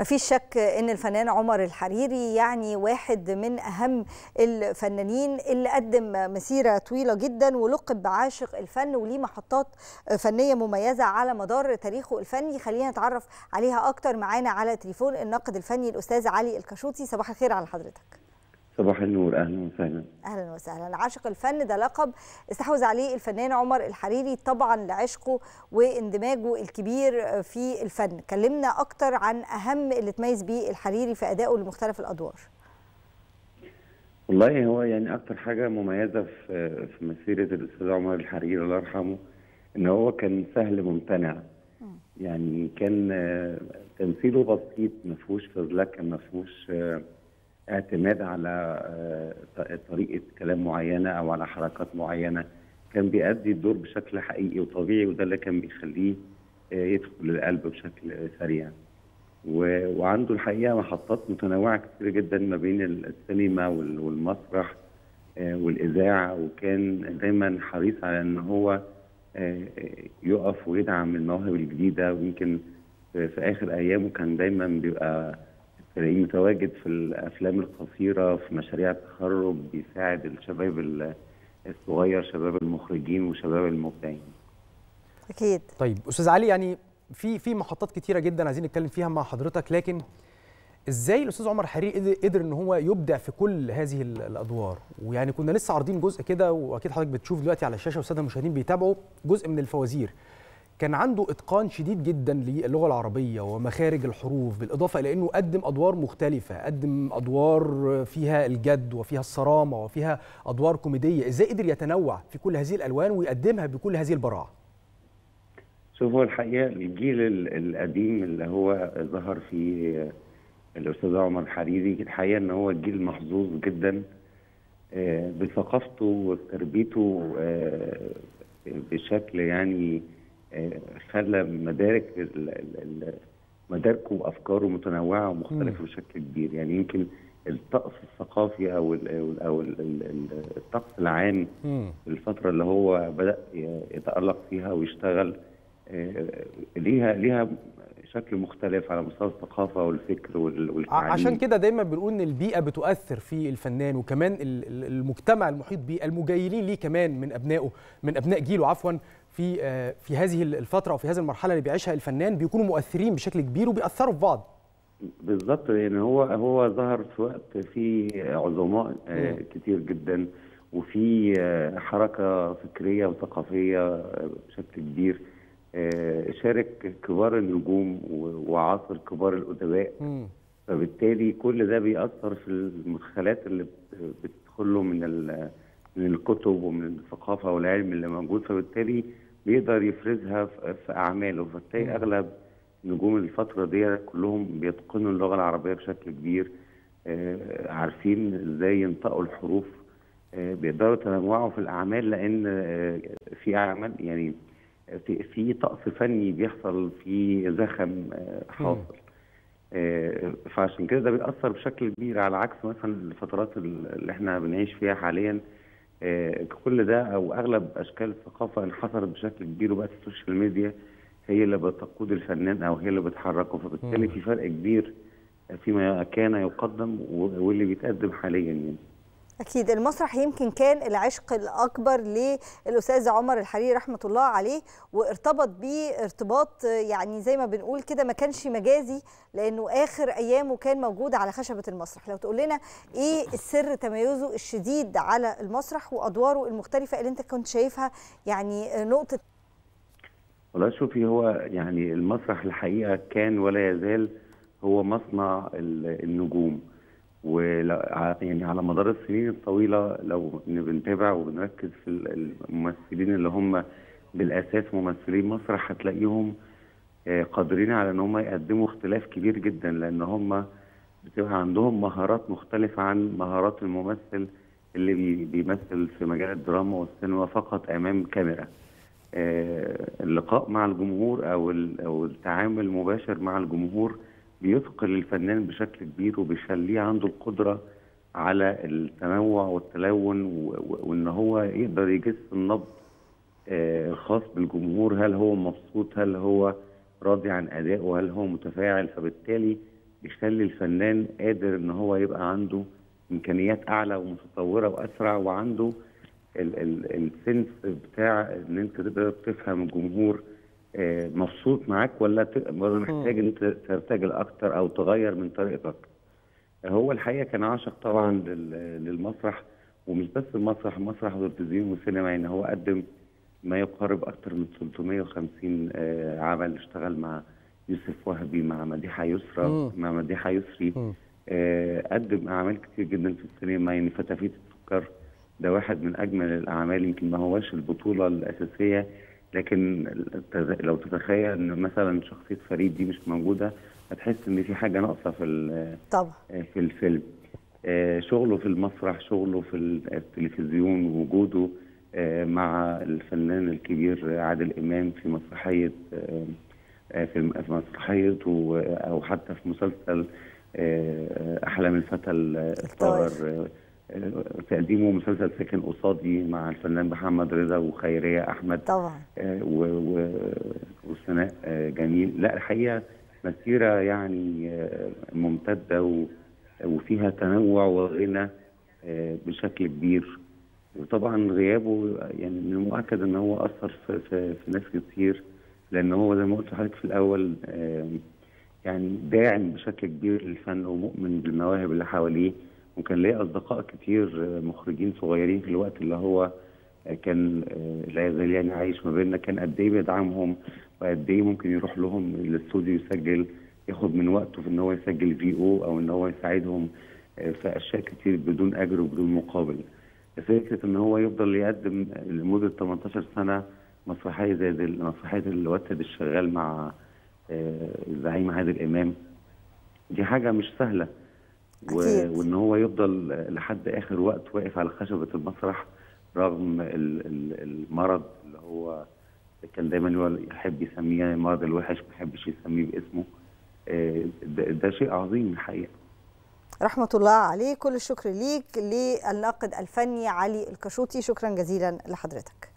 مفيش شك ان الفنان عمر الحريري يعني واحد من اهم الفنانين اللي قدم مسيره طويله جدا ولقب بعاشق الفن وليه محطات فنيه مميزه على مدار تاريخه الفني خلينا نتعرف عليها اكتر معانا على تليفون الناقد الفني الاستاذ علي الكشوطي صباح الخير على حضرتك صباح النور اهلا وسهلا اهلا وسهلا عاشق الفن ده لقب استحوذ عليه الفنان عمر الحريري طبعا لعشقه واندماجه الكبير في الفن كلمنا اكتر عن اهم اللي تميز بيه الحريري في ادائه لمختلف الادوار والله هو يعني اكتر حاجه مميزه في في مسيره الاستاذ عمر الحريري الله يرحمه ان هو كان سهل ممتنع يعني كان تمثيله بسيط ما فيهوش فزلكه ما فيهوش اعتماد على طريقه كلام معينه او على حركات معينه كان بيأدي الدور بشكل حقيقي وطبيعي وده اللي كان بيخليه يدخل القلب بشكل سريع وعنده الحقيقه محطات متنوعه كتير جدا ما بين السينما والمسرح والاذاعه وكان دايما حريص على ان هو يقف ويدعم المواهب الجديده ويمكن في اخر ايامه كان دايما بيبقى تلاقيه متواجد في الافلام القصيره في مشاريع التخرج بيساعد الشباب الصغير شباب المخرجين وشباب المبدعين. اكيد. طيب استاذ علي يعني في في محطات كتيره جدا عايزين نتكلم فيها مع حضرتك لكن ازاي الاستاذ عمر حريري قدر ان هو يبدع في كل هذه الادوار ويعني كنا لسه عارضين جزء كده واكيد حضرتك بتشوف دلوقتي على الشاشه والساده المشاهدين بيتابعوا جزء من الفوازير كان عنده اتقان شديد جدا للغه العربيه ومخارج الحروف بالاضافه الى انه قدم ادوار مختلفه قدم ادوار فيها الجد وفيها الصرامه وفيها ادوار كوميديه ازاي قدر يتنوع في كل هذه الالوان ويقدمها بكل هذه البراعه شوف هو الحقيقه الجيل القديم اللي هو ظهر فيه الاستاذ عمر حريري الحقيقه ان هو جيل محظوظ جدا بثقافته وتربيته بشكل يعني خلى مدارك مداركه وافكاره متنوعه ومختلفه بشكل كبير يعني يمكن الطقس الثقافي او ال او ال الطقس العام في الفتره اللي هو بدا يتالق فيها ويشتغل ليها ليها شكل مختلف على مستوى الثقافه والفكر والتعليم عشان كده دايما بنقول ان البيئه بتؤثر في الفنان وكمان المجتمع المحيط بيه المجيلين ليه كمان من ابنائه من ابناء جيله عفوا في في هذه الفتره او في هذه المرحله اللي بيعيشها الفنان بيكونوا مؤثرين بشكل كبير وبيأثروا في بعض بالظبط يعني هو هو ظهر في وقت في عظماء كتير جدا وفي حركه فكريه وثقافيه بشكل كبير شارك كبار النجوم وعاصر كبار الادباء فبالتالي كل ده بيأثر في المدخلات اللي بتدخله من من الكتب ومن الثقافه والعلم اللي موجود فبالتالي بيقدر يفرزها في اعماله فتلاقي اغلب نجوم الفتره دي كلهم بيتقنوا اللغه العربيه بشكل كبير عارفين ازاي ينطقوا الحروف بيقدروا يتنوعوا في الاعمال لان في اعمال يعني في في طقس فني بيحصل في زخم حاصل فعشان كده ده بيأثر بشكل كبير على عكس مثلا الفترات اللي احنا بنعيش فيها حاليا كل ده او اغلب اشكال الثقافه انحصرت بشكل كبير وبقت السوشيال ميديا هي اللي بتقود الفنان او هي اللي بتحركه فبالتالي في فرق كبير فيما كان يقدم واللي بيتقدم حاليا يعني. أكيد المسرح يمكن كان العشق الأكبر للأستاذ عمر الحريري رحمة الله عليه وارتبط بيه ارتباط يعني زي ما بنقول كده ما كانش مجازي لأنه آخر أيامه كان موجود على خشبة المسرح لو تقول لنا إيه السر تميزه الشديد على المسرح وأدواره المختلفة اللي أنت كنت شايفها يعني نقطة والله شوفي هو يعني المسرح الحقيقة كان ولا يزال هو مصنع النجوم و يعني على مدار السنين الطويله لو بنتابع وبنركز في الممثلين اللي هم بالاساس ممثلين مسرح هتلاقيهم قادرين على ان هم يقدموا اختلاف كبير جدا لان هم بتبقى عندهم مهارات مختلفه عن مهارات الممثل اللي بيمثل في مجال الدراما والسينما فقط امام كاميرا. اللقاء مع الجمهور او او التعامل المباشر مع الجمهور بيثقل الفنان بشكل كبير وبيخليه عنده القدرة على التنوع والتلون وان هو يقدر يجس النبض الخاص بالجمهور هل هو مبسوط هل هو راضي عن ادائه هل هو متفاعل فبالتالي بيخلي الفنان قادر ان هو يبقى عنده امكانيات اعلى ومتطوره واسرع وعنده ال- ال- السنس بتاع ان انت تقدر تفهم الجمهور آه، مبسوط معاك ولا ت- ولا محتاج ان انت ترتجل اكتر او تغير من طريقتك هو الحقيقه كان عاشق طبعا لل- للمسرح ومش بس المسرح المسرح والتلفزيون والسينما يعني هو قدم ما يقارب اكثر من 350 آه، عمل اشتغل مع يوسف وهبي مع مديحه يسرى مم. مع مديحه يسري مم. آه، قدم اعمال كتير جدا في السينما يعني فتافيت السكر ده واحد من اجمل الاعمال يمكن ما هوش البطوله الاساسيه لكن التز- لو تتخيل ان مثلا شخصيه فريد دي مش موجوده هتحس ان في حاجه ناقصه في ال- طبعا في الفيلم آه، شغله في المسرح شغله في التلفزيون وجوده آه، مع الفنان الكبير عادل إمام في مسرحية آه، آه، في في مسرحيته أو حتى في مسلسل آه، أحلام الفتى الطاهر آه، آه، تقديمه مسلسل ساكن قصادي مع الفنان محمد رضا وخيرية أحمد طبعا آه، و- و- وثناء آه، جميل لا الحقيقه مسيره يعني آه، ممتده و- وفيها تنوع وغنى آه، بشكل كبير وطبعا غيابه يعني من المؤكد ان هو اثر في, في, في ناس كتير لان هو زي ما قلت لحضرتك في الاول آه، يعني داعم بشكل كبير للفن ومؤمن بالمواهب اللي حواليه وكان ليه اصدقاء كتير آه، مخرجين صغيرين في الوقت اللي هو آه، كان آه، لا يزال يعني عايش ما بيننا كان قد ايه بيدعمهم وقد ايه ممكن يروح لهم الاستوديو يسجل ياخد من وقته في ان هو يسجل في او او ان هو يساعدهم آه، في اشياء كتير بدون اجر وبدون مقابل فكره ان هو يفضل يقدم لمده 18 سنه مسرحيه زي دي مسرحيه الوتد الشغال مع آه، الزعيم عادل امام دي حاجه مش سهله و... أكيد. وان هو يفضل لحد اخر وقت واقف على خشبه المسرح رغم ال... ال- المرض اللي هو كان دايما يقول- يحب يسميه المرض الوحش ما يحبش يسميه باسمه آه، ده, ده شيء عظيم الحقيقه رحمة الله عليه كل الشكر ليك للناقد الفني علي الكشوطي شكرا جزيلا لحضرتك